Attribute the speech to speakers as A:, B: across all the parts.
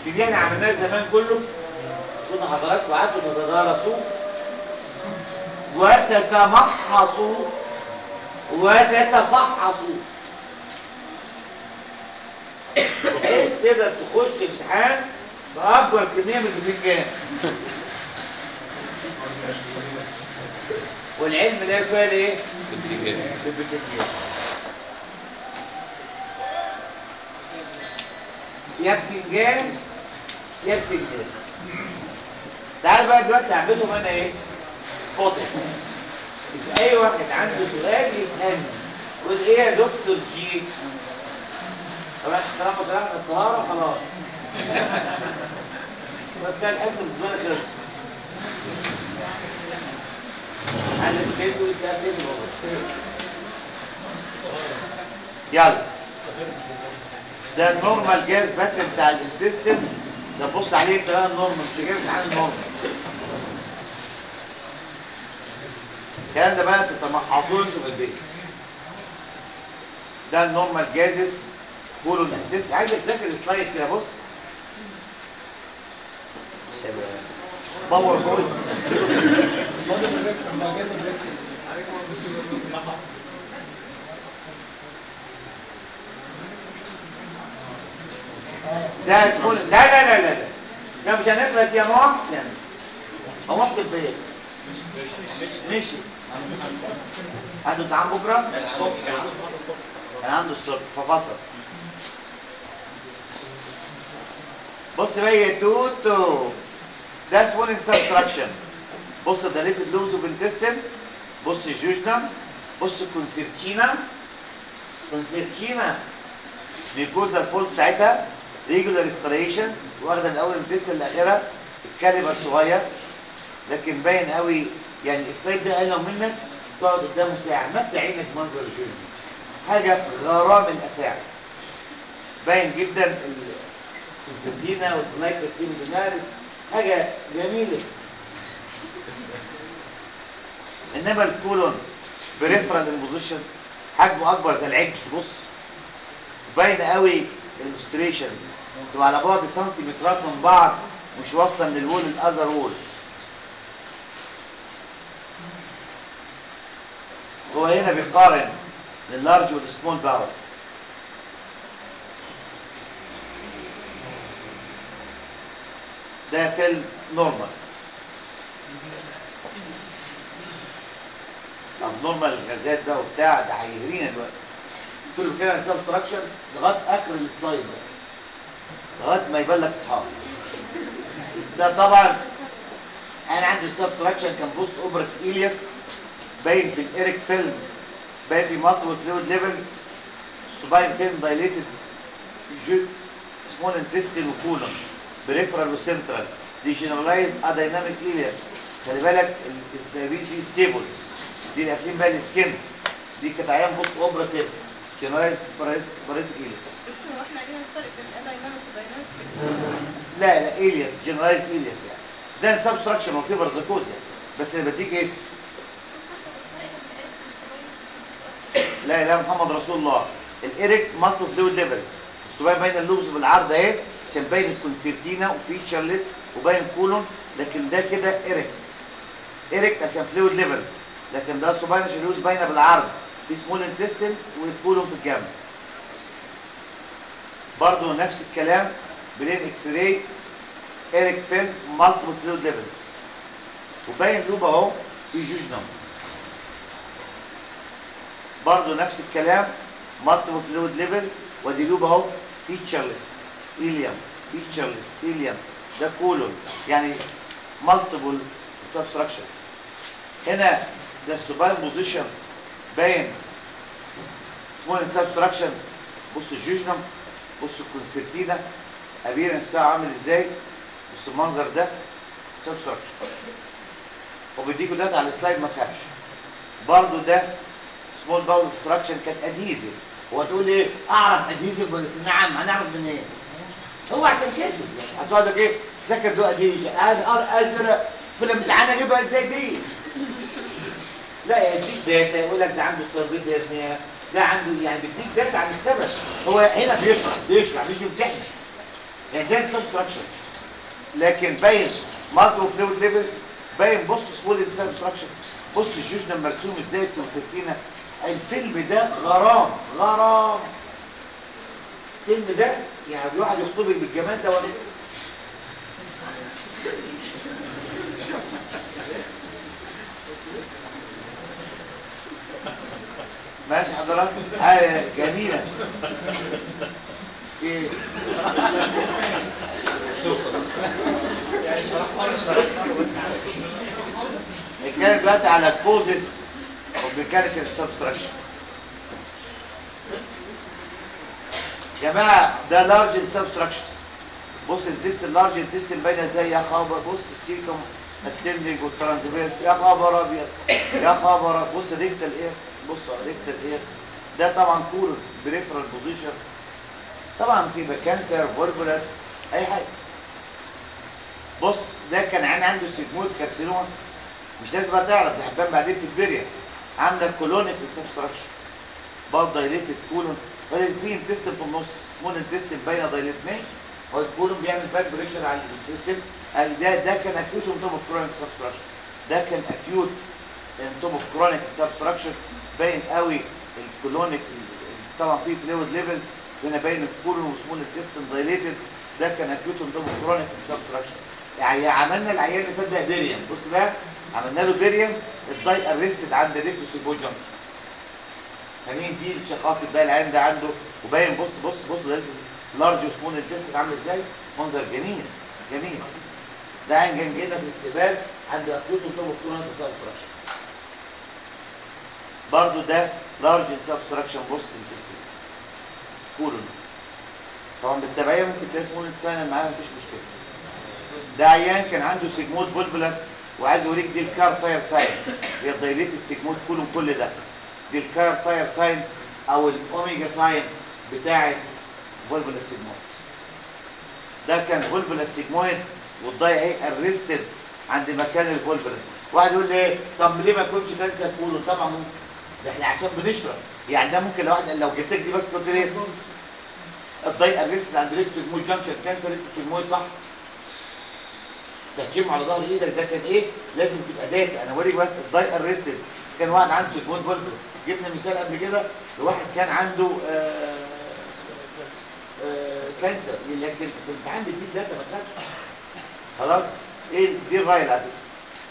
A: السي دي اللي عملناه زمان كله كنا حضراتكم قعدتوا تتدارسوه وتتمحصوا وتتفحصوا بحيث تقدر تخش امتحان بأكبر كمية من البتنجان والعلم لا يقال ايه؟ بالبتنجان يا بتنجان يا بتنجان تعال بقى دلوقتي هعملهم انا ايه؟ سبوتنج إذا أي واحد عنده سؤال يسألني يقول إيه يا دكتور جي؟ طبعا طالما شرحنا الطهارة خلاص وبتاع الحفظ بالنسبة لك خلص على البيت ويسأل ليه يلا ده النورمال جاز باتن بتاع الانتستين ده بص عليه انت بقى النورمال مش جايب امتحان النورمال الكلام ده بقى تتمحصوه انتوا في البيت ده النورمال جازس كولون انتست عايزك تذاكر السلايد كده بص سلام باور بوينت ده اسمه لا لا لا لا لا لا مش هنخلص يا محسن هو محسن فين؟ مشي عنده امتحان بكره؟ كان عنده الصبح ففصل بص بقى يا توتو ده سوولن سبتراكشن بص داليتد لوز اوف انتستين بص الجوجنم بص كونسيرتينا كونسيرتينا ميكوزا الفولت بتاعتها ريجولار ستريشنز واخده من اول الانتستين لاخرها الكاليبر صغير لكن باين قوي يعني السلايد ده قال لو منك تقعد قدامه ساعه مد عينك منظر الفيلم حاجه غرام الافاعي باين جدا الكونسنتينا والبلايكا سيميدوناريس حاجه جميله انما الكولون بريفرال امبوزيشن حجمه اكبر زي العجل بص باين قوي الالستريشنز تبقى على بعد سنتيمترات من بعض مش واصله من الوول للاذر وول هو هنا بيقارن اللارج والسمول باور ده فيلم نورمال طب نورمال الغازات بقى وبتاع ده هيهرينا دلوقتي كله كده عن سبستراكشن لغايه اخر السلايد بقى لغايه ما يبان لك اصحاب ده طبعا انا عندي السبستراكشن كان بوست اوبرت في الياس باين في الايريك فيلم باين في مالتيبل فلويد ليفلز السوباين فيلم دايليتد سمول انتستين وكولون بريفرال وسنترال دي جنرالايزد اديناميك الياس خلي بالك الدايابيتس دي ستيبلز دي اللي قافلين بقى السكين دي كانت عيان بوست اوبراتيف جنرالايزد بريت الياس
B: دكتور هو احنا علينا الفرق بين الدايناميك ودايناميك فليكسبل
A: لا لا الياس جنرالايز الياس يعني ده سبستراكشن وكيفر زكوز يعني بس اللي بديك ايه لا لا محمد رسول الله الايريك مالتو فلويد ليفلز الصبايا باين اللوبز بالعرض اهي عشان باين الكونسيرتينا وفيتشرلس وباين كولون لكن ده كده ايريكت ايريكت عشان فلويد ليفلز لكن ده الصبايا اللوبز باينه بالعرض في سمول انتستين والكولون في الجنب برضه نفس الكلام برين اكس راي ايريك فيلم مالتيبل فلويد ليفلز وباين لوب اهو في جوجنم برضه نفس الكلام مالتيبل فلويد ليفلز ودي لوب اهو فيتشرلس إليوم فيتشرلس إليوم ده كولون يعني مالتيبل سبستراكشن هنا ده السوباين بوزيشن باين سمول سبستراكشن بص الجوجنم بص الكونسرتينا ابيرنس بتاعه عامل ازاي بص المنظر ده سبستراكشن وبيديكوا داتا على السلايد ما تخافش برضو ده سمول باول ستراكشن كانت ادهيزيف وهتقول ايه اعرف ادهيزيف ولا نعم هنعرف منين إيه؟ هو عشان كده يعني اصل لك ايه ذاكر دو ادهيزيف هذا قادر في الامتحان اجيبها ازاي دي لا يديك داتا يقول لك ده عنده ستربيت يا ده عنده يعني بيديك داتا عن السبب هو هنا بيشرح بيشرح مش بيمتحن يعني ده سبستراكشن لكن باين مالتو فلويد ليفلز باين بص سمول سبستراكشن بص الجوجنا مرسوم ازاي توثقينا الفيلم ده غرام غرام الفيلم ده يعني الواحد يخطبك بالجمال ده ولا ماشي حضرتك حاجه جميله ايه
C: يعني شرحنا شرحنا بس
A: نتكلم دلوقتي على الكوزز اوف ميكانيكال سبستراكشن جماعه ده لارج سبستراكشن بص الديست اللارج الديست باينه ازاي يا خبر بص السيكم السندنج والترانسفيرت يا خبر ابيض يا خبر أبيض. بص ريكتال اير بص ريكتال اير ده طبعا كور بريفرال بوزيشن طبعا بيبقى كانسر فولفولاس اي حاجه بص ده كان عين عنده سيجمويد كارسينوما مش لازم بقى تعرف ده هتبان بعدين في البريا عامله كولونيك سبستراكشن برضه دايليتد كولون بدل في انتستين في النص سمول انتستين باينه دايليت ماشي هو الكولون بيعمل باك بريشر على الانتستين قال ده ده كان اكيوت انتوم اوف كرونيك سبستراكشن ده كان اكيوت انتوم اوف كرونيك سبستراكشن باين قوي الكولونيك طبعا في فلويد ليفلز هنا باين الكولون وسمول انتستين دايليتد ده كان اكيوت انتوم اوف كرونيك سبستراكشن يعني عملنا العيان اللي فات ده بيريم بص بقى عملنا له بيريم الداي ارستد عند ريكتو سيبو جانكشن فاهمين دي الشخاص بقى العين ده عنده وباين بص بص بص ده لارج وسمول انتستين عامل ازاي منظر جميل جميل ده عين كان جينا في الاستقبال عند اكيوت انتوم اوف كرونيك سبستراكشن برضو ده لارج سبستراكشن بص انتستين كولون طبعا بالتبعيه ممكن تلاقي سمول انتستين معاه مفيش مشكله ده عيان كان عنده سيجمويد فولفولاس وعايز اوريك دي الكار تاير ساين هي الدايليتد سيجمويد كولون كل ده دي الكار تاير ساين او الاوميجا ساين بتاعه فولفولاس سيجمويد ده كان فولفولاس سيجمويد والضايع ايه ارستد عند مكان الفولفولاس واحد يقول لي ايه طب ليه ما يكونش كانسر كولون طبعا ممكن ده احنا عشان بنشرب يعني ده ممكن لو واحد لو جبت لك دي بس قلت لي ايه الضايع ارستد عند ريكتو سيجمويد جانكشن كانسر ريكتو سيجمويد صح تهجمه على ظهر ايدك ده كان ايه لازم تبقى داتا انا اوريك بس الداي ارستد كان واحد عنده سيجمويد فولفس جبنا مثال قبل كده لواحد كان عنده آه آه كانسر لكن في الامتحان بيديك داتا ما تخافش خلاص ايه دي الرايل على فكره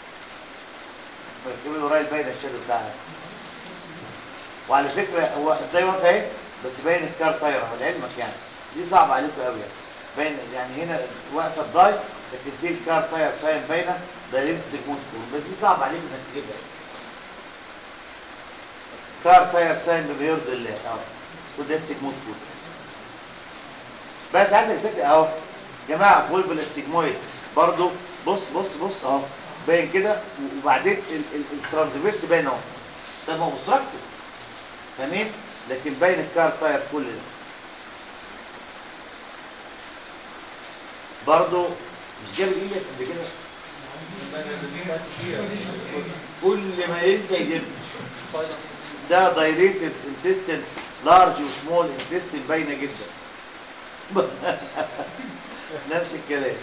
A: مركب له رايل باين الشادو بتاعها وعلى فكره هو الداي واقفه اهي بس باين الكار طايره لعلمك يعني دي صعبه عليكم قوي يعني باين يعني هنا واقفه الداي لكن في الكار تاير ساين باينه دايرين سيجموند كولون بس دي صعب عليك انك تجيبها كار تاير ساين بما يرضي الله اه وده السيجموند كولون بس عايزك تفتكر اهو جماعه فولفل السيجمويد برضو بص بص بص اهو باين كده وبعدين الترانسفيرس باين اهو ده ما هو مستركتور فاهمين لكن باين الكار تاير كل ده برضو مش جاب الإلياس قبل كده كل ما ينسى يجيب ده دايريتد انتستين لارج وسمول انتستين باينه جدا نفس الكلام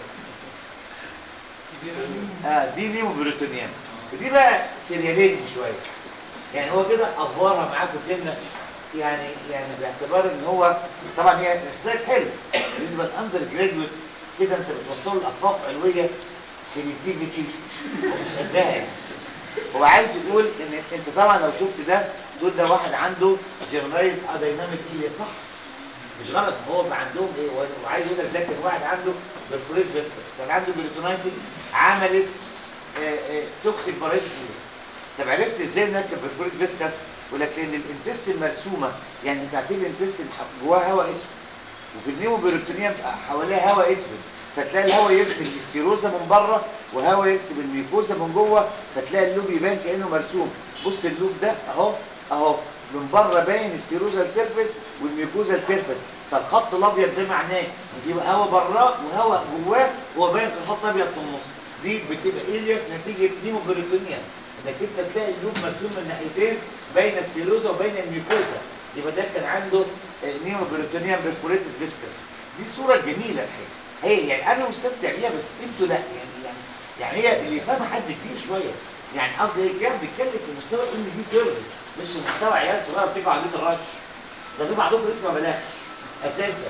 A: اه دي نيمو بروتونيام ودي بقى سيرياليزم شويه يعني هو كده افورها معاكم سنه يعني يعني باعتبار ان هو طبعا هي سلايد حلو بالنسبه للاندر جراديويت كده انت بتوصل له افاق علويه كريتيفيتي مش قدها يعني هو عايز يقول ان انت طبعا لو شفت ده دول ده واحد عنده جنرايز اديناميك ايه صح مش غلط هو بقى عندهم ايه هو عايز يقول لك ده كان واحد عنده برفوريت فيسكس كان عنده بريتونايتس عملت توكسيك بارايتس طب عرفت ازاي انها كان برفوريت فيسكس ولكن الانتستين مرسومه يعني انت عارفين الانتستين جواها هواء اسود وفي النيمو بيروتونيوم حواليها هواء اسود فتلاقي الهواء يرسم السيروزا من بره وهواء يرسم الميكوزا من جوه فتلاقي اللوب يبان كانه مرسوم بص اللوب ده اهو اهو من بره باين السيروزا السيرفس والميكوزا السيرفس فالخط الابيض ده معناه ان في هواء براه وهواء جواه وهو باين في خط ابيض في النص دي بتبقى الياس نتيجه نيمو بيروتونيوم انك انت تلاقي اللوب مرسوم من ناحيتين بين السيروزا وبين الميكوزا يبقى ده كان عنده نيمو بيروتونيوم برفوريتد فيسكس دي الصوره الجميله الحقيقه هي يعني انا مستمتع بيها بس انتوا لا يعني يعني يعني هي اللي يفهمها حد كبير شويه يعني قصدي هي كان بيتكلم في مستوى ان دي سيرفي مش مستوى عيال صغيره بتيجوا على بيت الرش ده في بعضكم لسه ما بلغش اساسا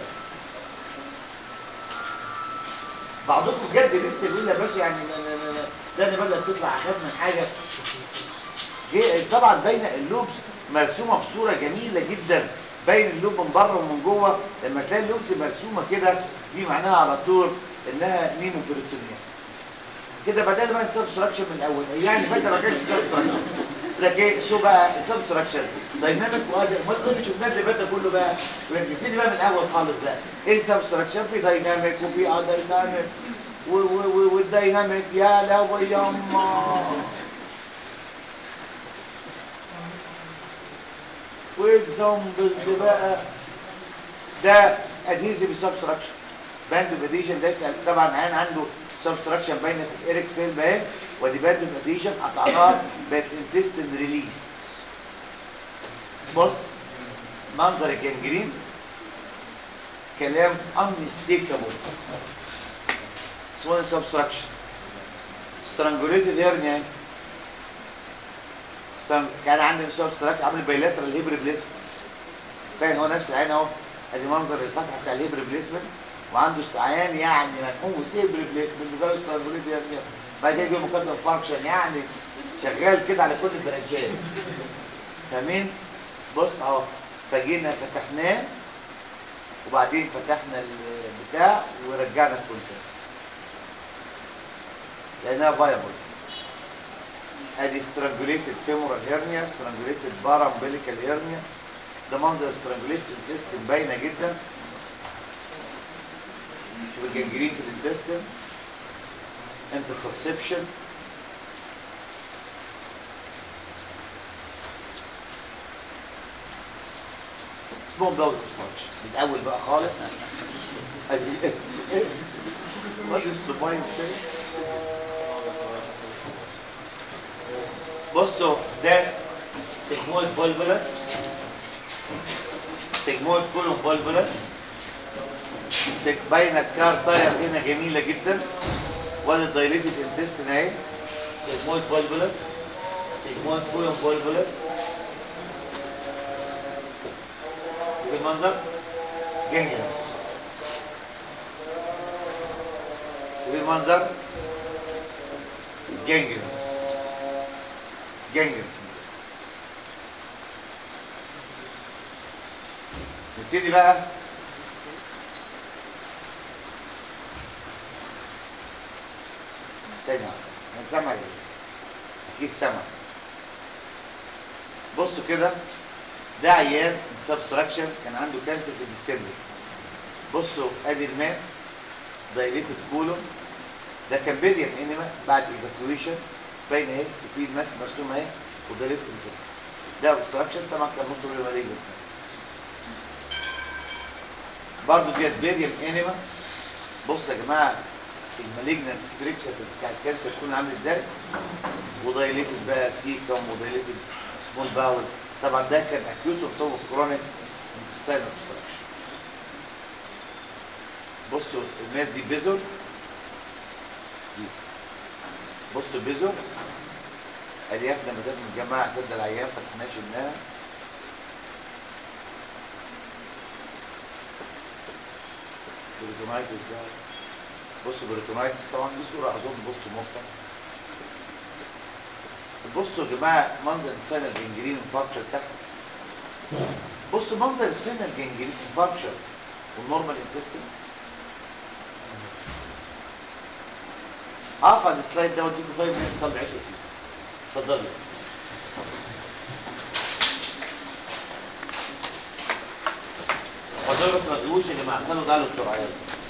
A: بعضكم بجد لسه بيقول يا باشا يعني ما- ما- ما- ده انا بدات تطلع اخاف من حاجه جه- طبعا باينه اللوبز مرسومه بصوره جميله جدا باين اللوب من بره ومن جوه لما تلاقي اللوبز مرسومه كده دي معناها على طول انها نيمو بيريتونيا كده بدل ما سبستراكشن من الاول يعني فانت ما كانش سبستراكشن لكن شو بقى سبستراكشن دايناميك وادي ما تقولش شفنا اللي فات ده كله بقى نبتدي بقى من الاول خالص بقى ايه السبستراكشن في دايناميك وفي ادايناميك و- و- و- والدايناميك يا لو يما واكزامبلز بقى ده ادهيزيف سبستراكشن باند اوف اديشن ده يسال طبعا عين عنده سبستراكشن باينه في الايريك فيلم اهي ودي باند اوف اديشن قطعناها بقت انتستين ريليست بص منظر الجنجرين كلام unmistakable اسمه سبستراكشن strangulated hernia سم... كان عندي سبستراكشن عامل بايلاترال هيب ريبليسمنت فاهم هو نفس العين اهو ادي منظر الفتحه بتاع الهيب ريبليسمنت وعنده عيان يعني منحوت هيب ريبليسمنت بجاله سترانجوليت يعني بعد كده يجي مقدم فانكشن يعني شغال كده على كل البرانشات فاهمين بص اهو فجينا فتحناه وبعدين فتحنا البتاع ورجعنا الكونتين لانها فايبل ادي سترانجوليتد فيمورال هيرنيا سترانجوليتد بارامبليكال هيرنيا ده منظر سترانجوليتد انتستين باينه جدا شوف الجنجرين في الانتستين انتسسبشن سمول باول ديستراكشن من الاول بقى خالص ادي وادي السباين كده بصوا ده سيجمويد فولفولس سيجمويد كولوم فولفولس باينه الكار تاير هنا جميله جدا وادي الدايليتد انتستين اهي سيجمويد فولفولس سيجمويد كولوم فولفولس شوف المنظر جنجرس شوف المنظر جنجرس جنجرس نبتدي بقى ثانية واحدة من سمع ايه؟ اكيد سمع بصوا كده ده عيان سبستراكشن كان عنده كانسر في الديسمبر بصوا ادي الماس دايليتد كولون ده كان بيريم انيما بعد ايفاكويشن باين اهي وفي الماس مرسوم اهي ودايليتد انتست ده اوبستراكشن طبعا كان نص مليون مالجنت برضه ديت بيريم انيما بص يا جماعه المالجنت ستريكشر بتاع الكانسر تكون عامل ازاي ودايليتد بقى سيكم ودايليتد سمول باول طبعا ده كان اكيوت اوف كرونيك انتستاين اوبستراكشن بصوا الناس دي بيزور دي بصوا بيزور اليافنا مدام متجمعه سد العيان فتحناها شلناها بريتونايتس بقى بصوا بريتونايتس طبعا دي صوره اظن بوست موقع بصوا يا جماعه منظر السنه الجنجرين انفاركشر تحت بصوا منظر السنه الجنجرين انفاركشر والنورمال انتستين اقف على السلايد ده واديكم 5 مينتس صلي 10 اتفضلوا حضرتك ما تقولوش اللي مع سنه ده بسرعه يلا